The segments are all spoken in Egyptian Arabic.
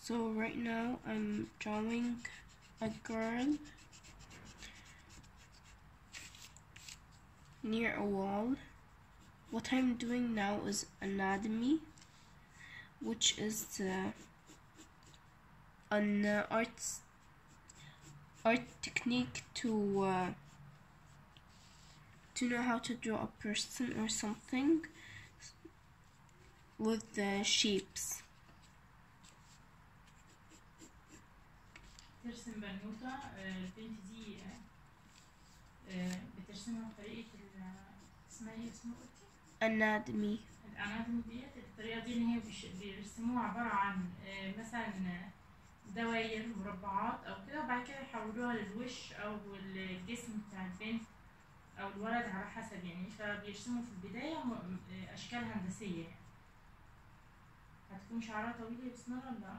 So right now I'm drawing a girl near a wall. What I'm doing now is anatomy, which is uh, an uh, arts art technique to uh, to know how to draw a person or something with the shapes. ترسم بنوتة آه، البنت دي آه، آه، بترسمها بطريقة ال- اسمها ايه اسمها قلتي؟ Anatomy. الأناتومي ديت الطريقة دي إن هي بيش- بيرسموها عبارة عن آه، مثلا دواير مربعات أو كده وبعد كده يحولوها للوش أو الجسم بتاع البنت أو الولد على حسب يعني فبيرسموا في البداية م- آه، أشكال هندسية يعني. هتكون شعرها طويل يا بسمرة ولا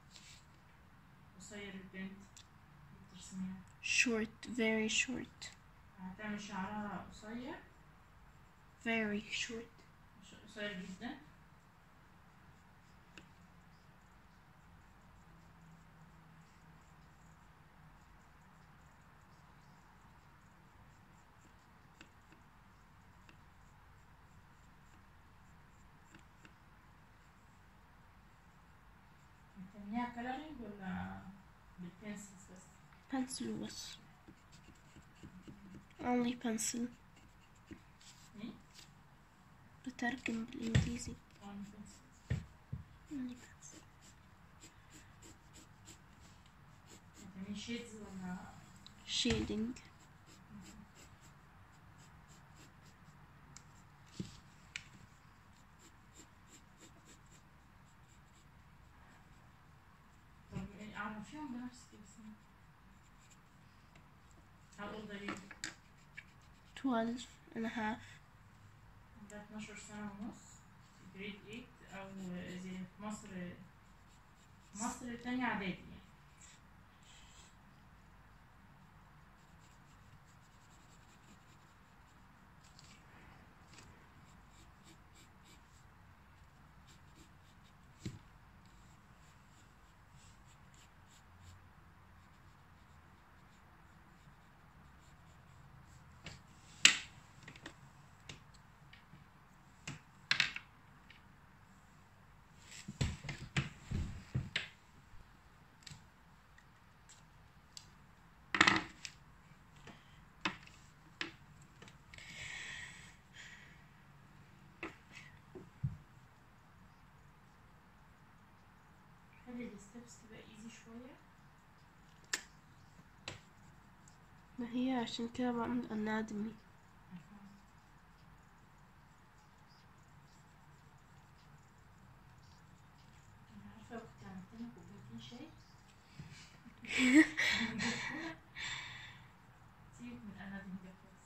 قصير البنت بترسميها Short, very short. هتعمل شعرها قصير Very short. ش- قصير جدا بتعمليها كلرنج ولا بالبنسلز بس؟ Pencil بس. Only pencil. ايه؟ بترجم بالإنجليزي. ولا pencils؟ Only pencil. بتعملي شيدز ولا Shading. طب إيه، عرفيهم بنفسك بس How old are you؟ 12 and a half. عندها 12 سنة ونص في جريد 8 أو زي في مصر مصر تانية إعدادي يعني خلي الستبس تبقى ايزي شوية ما هي عشان كده بعمل anatomy. أنا عارفة لو كنت عملت لنا كوبايتين شاي سيبك من أنا دي ده خالص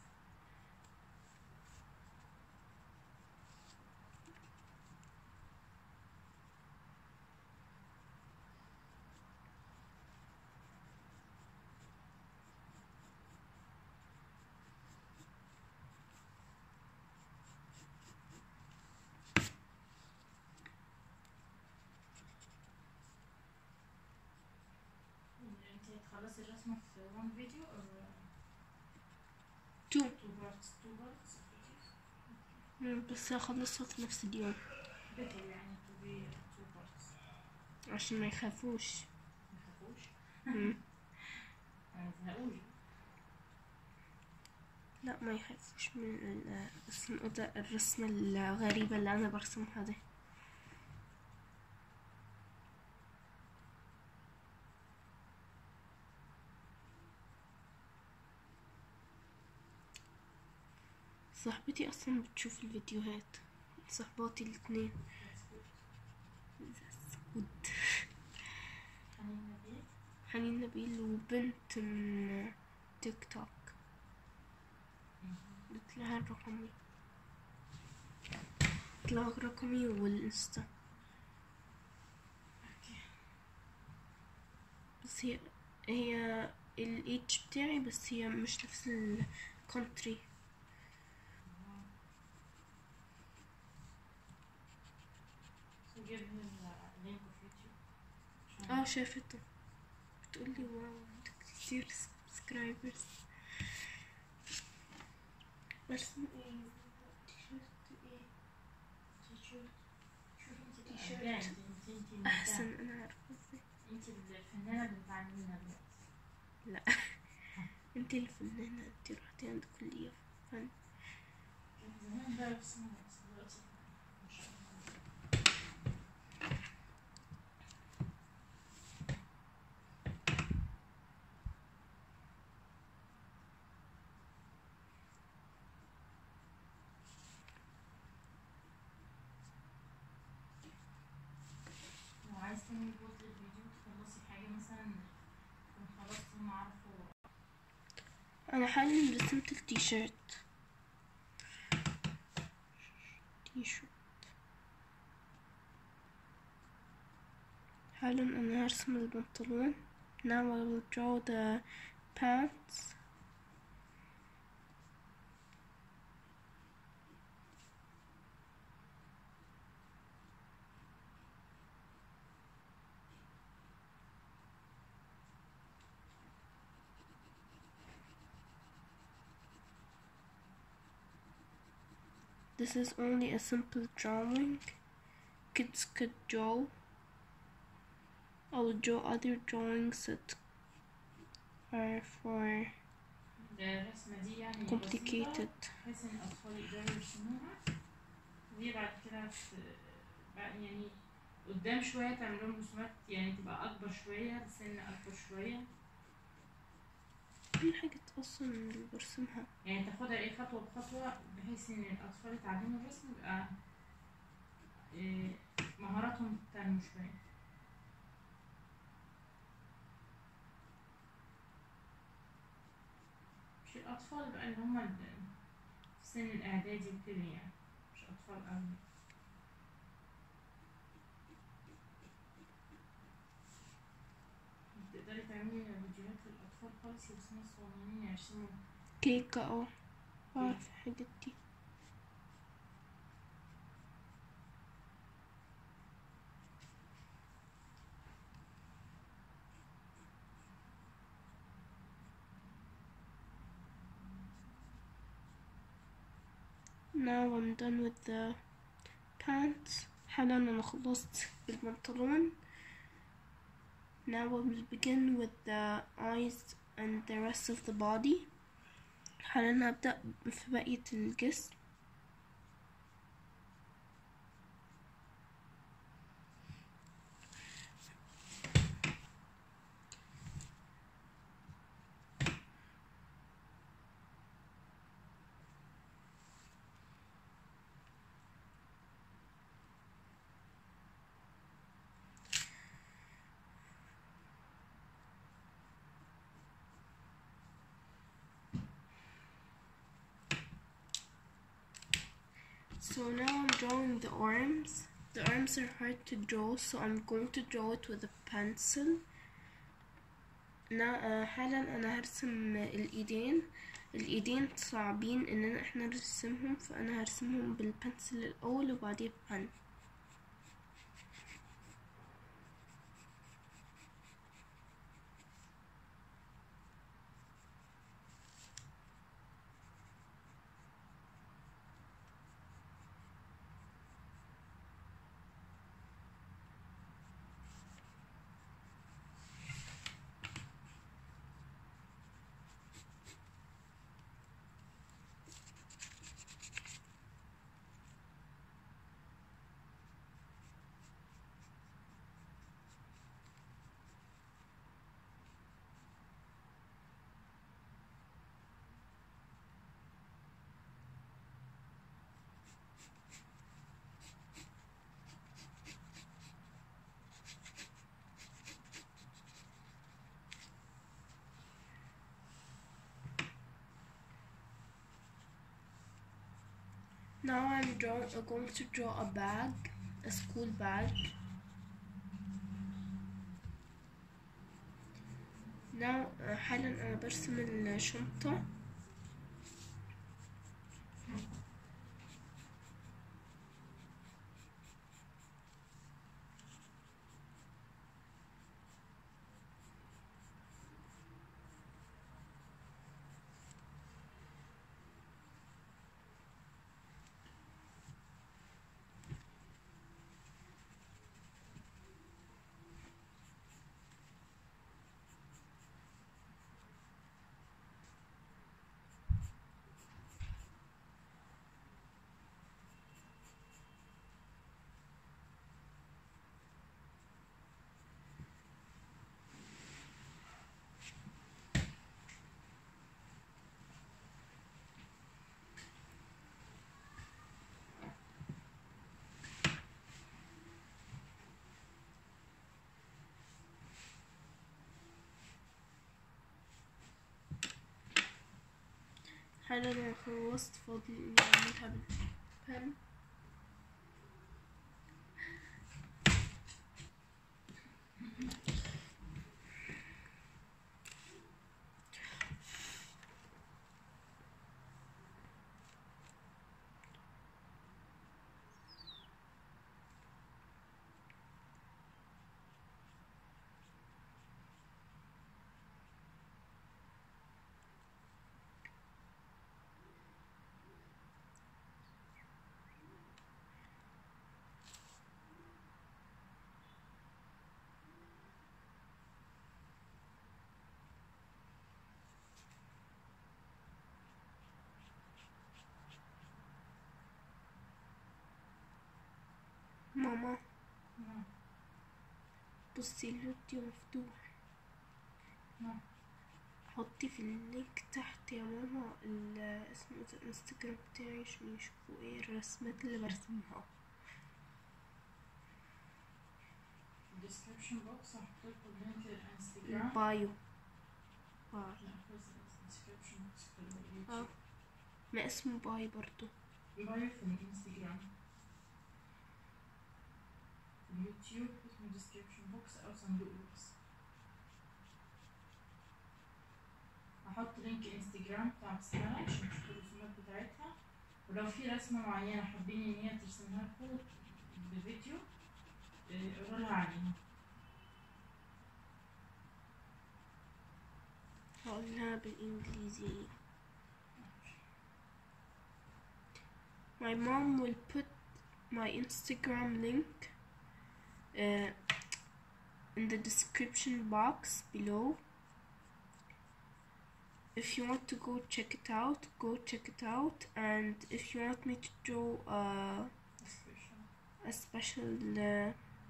انت هتخلصي الرسمة في one فيديو أو Two. two parts two parts مم، بس هخلصها في نفس اليوم better يعني to be two parts عشان ما يخافوش. متخافوش مم. ما تزهقوش لا ما يخافوش من ال- اسمه ده الرسمة الغريبة اللي أنا برسمها دي. صاحبتي أصلا بتشوف الفيديوهات صاحباتي الاتنين That's good. good. حنين نبيل حنين نبيل وبنت من تيك توك قلت لها رقمي قلت لها رقمي والانستا بس هي هي الايدج بتاعي بس هي مش نفس الكونتري So give him the link of YouTube. عشان شافته بتقولي واو عندك كتير سبسكرايبرز برسم ايه تيشيرت ايه تيشيرت تيشيرت. لا، انت انت انت انت احسن انا عارفه ازاي انت الفنانة اللي بتعلمينا دلوقتي لا انت الفنانة انت رحتي عند كلية فن كان زمان بقى بس أنا بس دلوقتي ما شاء الله لو عايز تعملي بوز للفيديو تخلصي حاجة مثلا تكون خلصتي ما اعرفه انا حاليا رسمت التيشيرت تيشيرت حالا انا هرسم البنطلون now I will draw the pants This is only a simple drawing. Kids could draw. I will draw other drawings that are for الرسمة دي يعني بسيطة complicated. بحيث ان الاطفال يقدروا يرسموها ودي بعد كده ت- بقى يعني قدام شوية تعمل لهم رسومات يعني تبقى أكبر شوية سن أكبر شوية دي الحاجات أصلا اللي برسمها يعني تاخدها ايه خطوة بخطوة بحيث ان الأطفال يتعلموا الرسم يبقى إيه، مهاراتهم تنمو شوية مش الأطفال بقى اللي هما ال- في سن الإعدادي وكده يعني مش أطفال أوي تقدري تعملي فيديوهات للأطفال خالص يرسموا صغننين يرسموا كيكة اه بعرف الحاجات دي Now I'm done with the pants حالا أنا خلصت بالبنطلون Now I will begin with the eyes and the rest of the body حالا هبدأ في بقية الجسم So now I'm drawing the arms. The arms are hard to draw, so I'm going to draw it with a pencil. Now uh, حالا أنا هرسم الإيدين الإيدين صعبين إننا إحنا نرسمهم فأنا هرسمهم بالبنسل الأول وبعدين بن Now I'm draw uh, going to draw a bag, a school bag. Now uh, حالا أنا برسم الشنطة حالا انا خلصت فاضل اني اعملها بالبن ماما نعم. بصي الفيديو مفتوح نعم. حطي في اللينك تحت يا ماما ال- اسم الانستجرام بتاعي عشان يشوفوا ايه الرسمات اللي برسمها الديسكربشن بوكس هحط لكم لينك الانستجرام البايو باي لا خلاص الديسكربشن بوكس في اه اليوتيوب ما اسمه باي برضو بايو في الانستجرام في اليوتيوب اسمه ديسكربشن بوكس او صندوق الوصف هحط لينك انستجرام بتاع بسملة عشان تشوفوا الرسومات بتاعتها ولو في رسمة معينة حابين ان هي ترسمها لكم بفيديو اه، قولوا لها عليها هقولها بالانجليزي My mom will put my Instagram link uh, in the description box below. If you want to go check it out, go check it out. And if you want me to draw uh, description a special uh,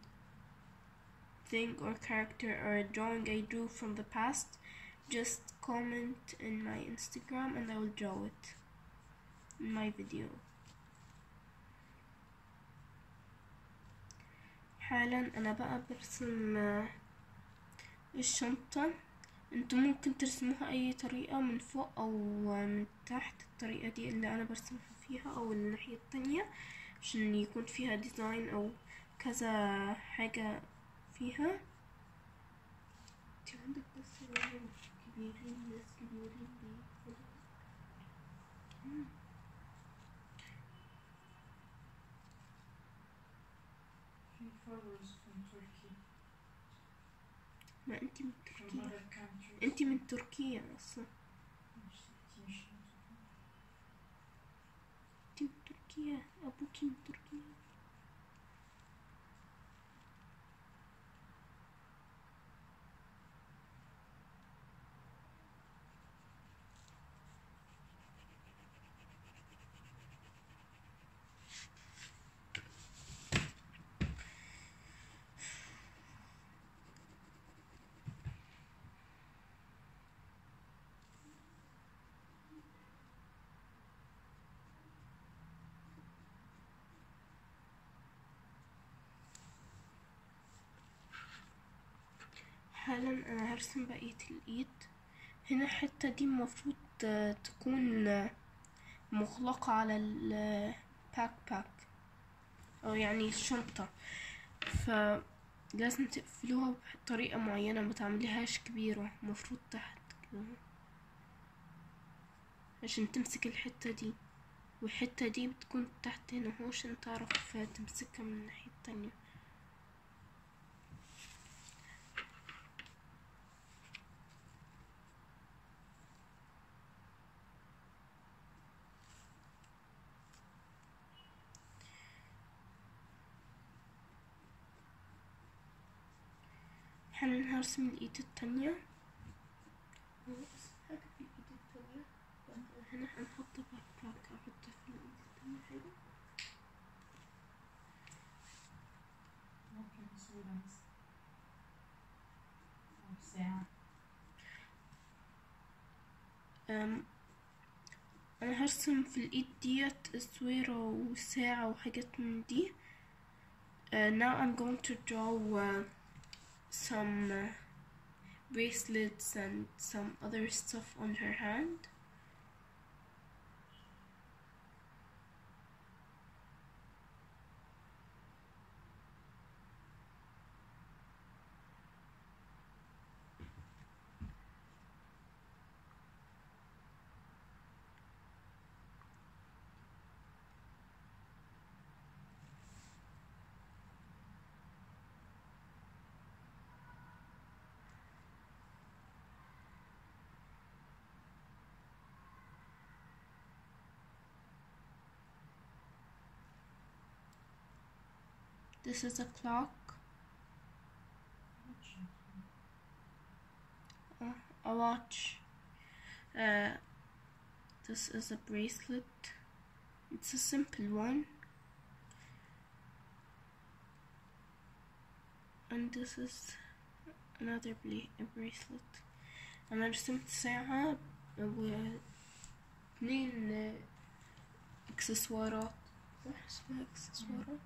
thing or character or a drawing I drew from the past, just comment in my Instagram and I will draw it in my video. حالا انا بقى برسم آه، الشنطة انتوا ممكن ترسموها اي طريقة من فوق او من تحت الطريقة دي اللي انا برسمها فيها او الناحية التانية عشان يكون فيها ديزاين او كذا حاجة فيها انت عندك بس ولاد كبيرين ناس كبيرين بيقولوا مم. في followers from Turkey ما انت من from تركيا other countries انت من تركيا اصلا مش مش انت من تركيا ابوكي من تركيا حالا انا هرسم بقية الايد هنا الحتة دي المفروض آه، تكون آه، مغلقة على الباك باك او يعني الشنطة فلازم تقفلوها بطريقة معينة ما تعمليهاش كبيرة المفروض تحت كده عشان تمسك الحتة دي والحتة دي بتكون تحت هنا هو عشان تعرف تمسكها من الناحية التانية حالا هرسم الإيد التانية هو بس حاجة في الإيد التانية بقى هنا هنحط باك باك أحط في الإيد التانية حاجة ممكن صورة مثلا أو ساعة أم أنا هرسم في الإيد ديت سويرة وساعة وحاجات من دي Uh, now I'm going to draw uh, some uh, bracelets and some other stuff on her hand. This is a clock. Uh, a watch. Uh, this is a bracelet. It's a simple one. And this is another bla- a bracelet. أنا رسمت ساعة واثنين آه، اكسسوارات صح اسمها اكسسوارات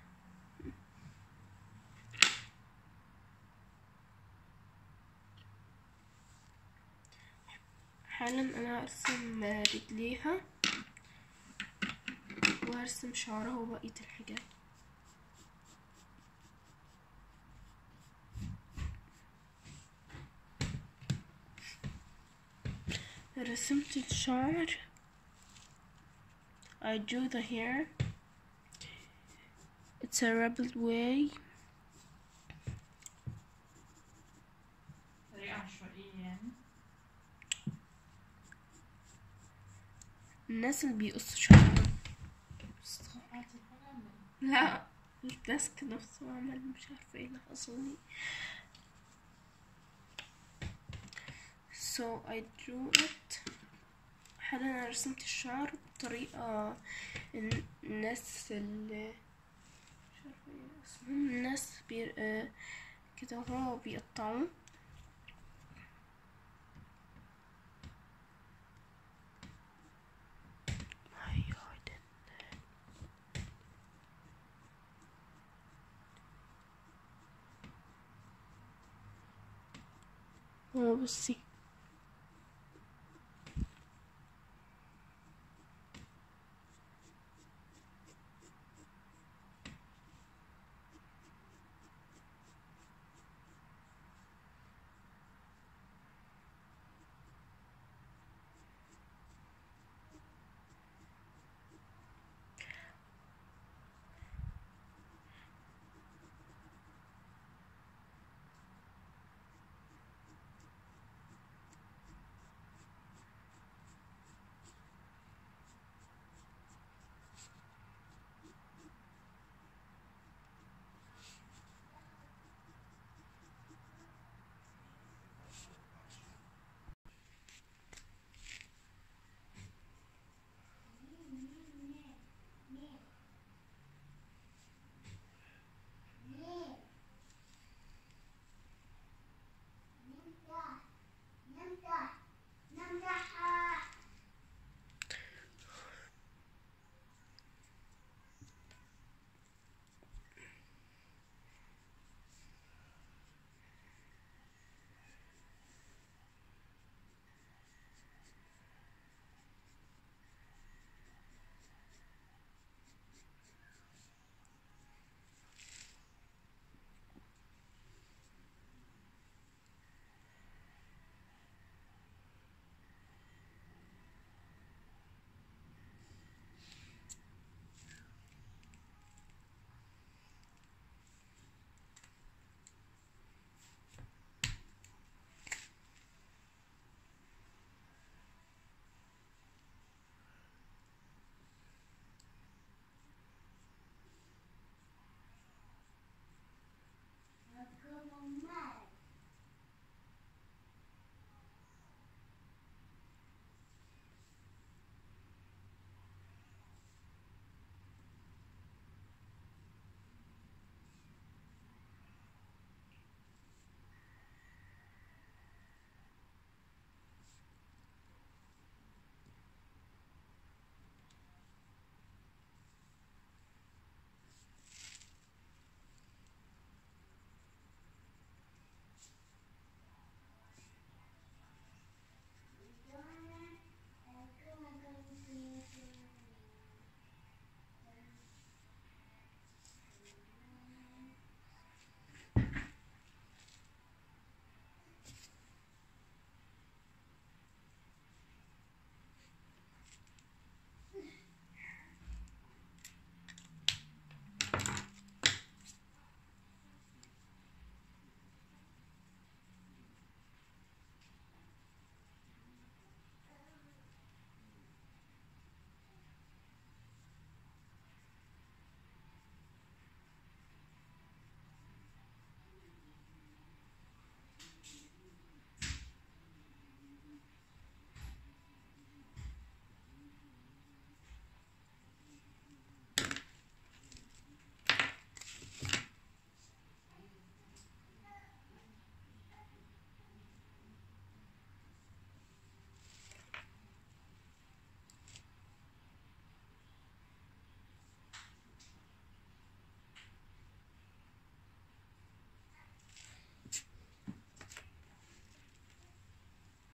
حالا انا هرسم آه، رجليها وهرسم شعرها وبقية الحاجات رسمت الشعر I drew the hair It's a rebel way طريقة عشوائية يعني الناس اللي بيقصوا شعرهم قطعتي حاجة ولا إيه؟ لا الديسك نفسه عمل مش عارفة ايه اللي حصل لي so I drew it حالا انا رسمت الشعر بطريقة الن- الناس اللي مش عارفة ايه اسمهم الناس بي... آه، كده هو بيقطعوه My garden. اه بصي